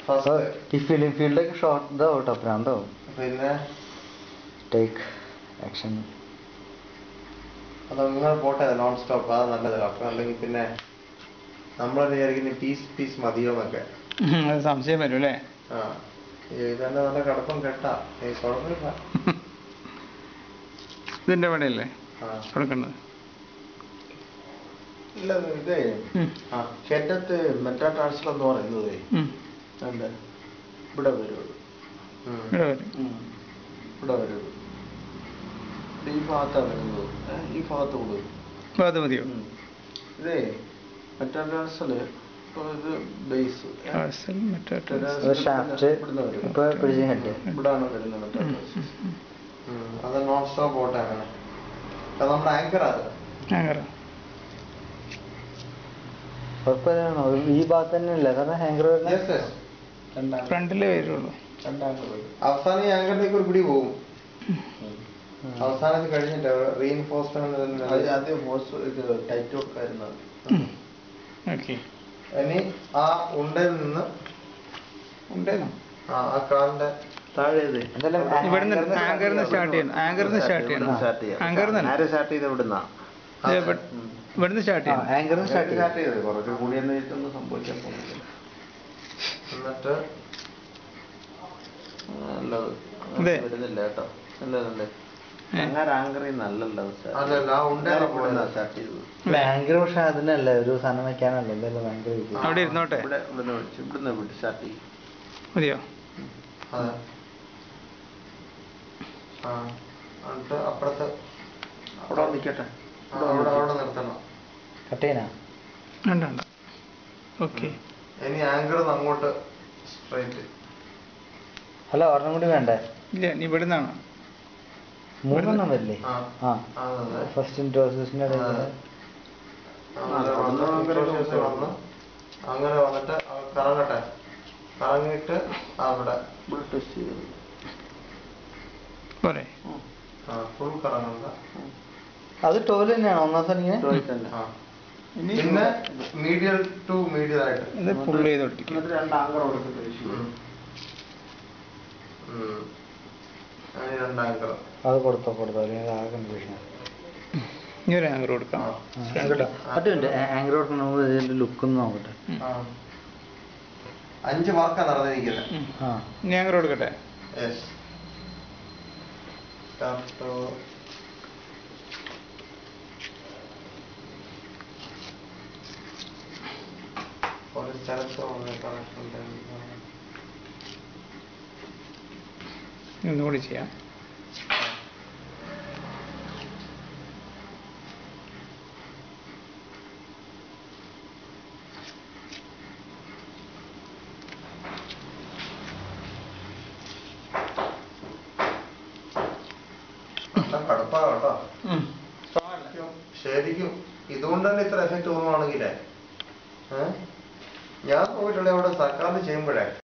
First ഈ film ഫീൽഡൊക്കെ short ഇതാവും കേട്ടോ പ്രാന്താവും പിന്നെ ടേക്ക് ആക്ഷൻ അതങ്ങനെ പോട്ടെ നോൺ സ്റ്റോപ്പ് അത് നല്ലത് അപ്പൊ അല്ലെങ്കിൽ പിന്നെ നമ്മൾ വിചാരിക്കുന്ന പീസ് പീസ് മതിയോ എന്നൊക്കെ അത് സംശയം വരും അല്ലേ ആ ഇതന്നെ നല്ല കിടപ്പം കെട്ടാ ഏയ് കുഴപ്പമില്ല ഇതിന്റെ പടയല്ലേ ആ കൊടുക്കേണ്ടത് ഇല്ല ഇതേ ഉം. ആ ഹെഡത്ത് മെറ്റാ ട്രാൻസ്ഫർ എന്ന് പറയുന്നത് ഉം. ഉണ്ട് ഇവിടെ വരുള്ളൂ ഉം. ഇവിടെ വരും ഇവിടെ വരുള്ളൂ ഇത് ഈ ഭാഗത്താണ് വരുന്നത് ഏ, ഈ ഭാഗത്ത് കൊടുക്കും അപ്പൊ അത് മതിയോ ഇതേ മെറ്റാ ട്രാൻസ്ഫർ ഇത് ബേസ് പാഴ്സൽ മറ്റേ അത് ഷാഫ്റ്റ് ഇപ്പൊ പിടിച്ച ഹെഡ് ഇവിടാണ് വരുന്നത് മെറ്റാ ഉം. ട്രാൻസ്ഫർ ഉം. അത് നോൺ സ്റ്റോപ്പ് പോട്ടെ അങ്ങനെ അത് നമ്മുടെ ആങ്കർ അത് അങ്ങനെ കുഴപ്പമില്ലാണോ ഈ ഭാഗത്ത് തന്നെ അല്ലേ കാരണം ഹാങ്കർ യെസ് യെസ് രണ്ടാം ഫ്രണ്ടിലേ വരുള്ളൂ രണ്ടാം വരും അവസാനം ഈ ആങ്കറിലേക്ക് ഒരു പിടി പോകും അവസാനം ഇത് കഴിഞ്ഞിട്ട് റീഇൻഫോഴ്സ്മെന്റ് അത് ആദ്യം ഹോസ് ഇത് ടൈറ്റ് വെക്കായിരുന്നത് ഓക്കെ ഇനി ആ ഉണ്ടയിൽ നിന്ന് ഉണ്ടേന്നോ ആ ആ കാലിന്റെ താഴെ ഇത് ഇവിടുന്ന് ആങ്കറിന്ന് സ്റ്റാർട്ട് ചെയ്യണം ആങ്കറിന്ന് സ്റ്റാർട്ട് ചെയ്യണം സ്റ്റാർട്ട് ചെയ്യാം ആങ്കറിന്ന് നേരെ സ്റ്റാർട്ട് ചെയ്ത് ഇവിടുന്നാ ഇവിടുന്ന് സ്റ്റാർട്ട് ചെയ്യണം ആങ്കറിന് സ്റ്റാർട്ട് ചെയ്യാം സ്റ്റാർട്ട് ചെയ്ത് കുറച്ച് കൂടിയെന്ന് വെച്ചിട്ടൊന്നും സംഭവിക്കാൻ പോകുന്നില്ല എന്നിട്ട് നല്ലത് ഇതെ. വരുന്നില്ല കേട്ടോ നല്ലതല്ലേ ഏ. അങ്ങനെ ആങ്കറിൽ നല്ലല്ലോ അല്ലല്ല, ആ ഉണ്ടയാണ് പോയത്. സ്റ്റാർട്ട് ചെയ്തത് ഭയങ്കര പക്ഷെ അതിനല്ലേ ഒരു സാധനം വെക്കാനല്ലേ എന്തായാലും ഭയങ്കര ഇത്. അവിടെ ഇരുന്നോട്ടെ ഇവിടെ ഇവിടുന്ന് വിളിച്ചു ഇവിടുന്ന് വിട്ട് സ്റ്റാർട്ട് ചെയ്യും മതിയോ അതെ ആ എന്നിട്ട് അപ്പുറത്ത് അവിടെ നിൽക്കട്ടെ ആ, അവിടെ അവിടെ നിർത്തണം കട്ട് ചെയ്യാനാ വേണ്ട വേണ്ട ഓക്കെ ഇനി ആങ്കർ അങ്ങോട്ട് സ്ട്രൈറ്റ് അല്ല ഒരെണ്ണം കൂടി വേണ്ടേ ഇല്ല നീ ഇവിടുന്നാണോ മൂന്നെണ്ണം വരില്ലേ ആ ആ ആ, അതെ ഫസ്റ്റ് ഇൻട്രോസിന്റെ ഇടയിൽ അങ്ങനെ വന്ന് introduce വന്ന് അങ്ങനെ വന്നിട്ട് ആ കറങ്ങട്ടെ കറങ്ങിയിട്ട് അവിടെ ഇവിടെ ടെസ്റ്റ് ചെയ്തത് പോരെ ഫുൾ കറങ്ങണ്ട അത് ടോല് തന്നെയാണോ ഒന്നാം സ്ഥലം ഇങ്ങനെ ടോയ് തന്നെ ആ പിന്നെ മീഡിയൽ ടു മീഡിയൽ ആയിട്ട് ഇത് പുള്ള് ചെയ്തോട്ടിരിക്കും എന്നിട്ട് രണ്ട് ആങ്കർ കൊടുത്തിട്ട് വെച്ചു ഉം. ഉം. അതിന് രണ്ട് ആങ്കർ അത് കൊടുത്തോ കൊടുത്തോ അല്ലെങ്കിൽ ആകെ കൺഫ്യൂഷൻ ഇനി ഒരു ആങ്കർ കൊടുക്കാം അതുണ്ട് ആങ്കർ കൊടുക്കണ ഇതിന്റെ ലുക്ക് ഒന്ന് നോക്കട്ടെ ആ. അഞ്ച് മാർക്കാണ് നടന്നിരിക്കുന്നത് ഉം. ആ ഇനി ആങ്കർ കൊടുക്കട്ടെ യെസ് ഒരു സ്ഥലത്ത് കണക്ഷൻ ഇനി ഒന്നുകൂടി ചെയ്യാം കടുപ്പാ കേട്ടോ ഉം. ശരിക്കും ശരിക്കും ഇതുകൊണ്ട് തന്നെ ഇത്ര എഫക്റ്റ് തോന്നുവാണെങ്കിലേ ഏഹ് ഞാൻ പോയിട്ടുള്ള അവിടെ സർക്കാരിന് ചെയ്യുമ്പോഴേ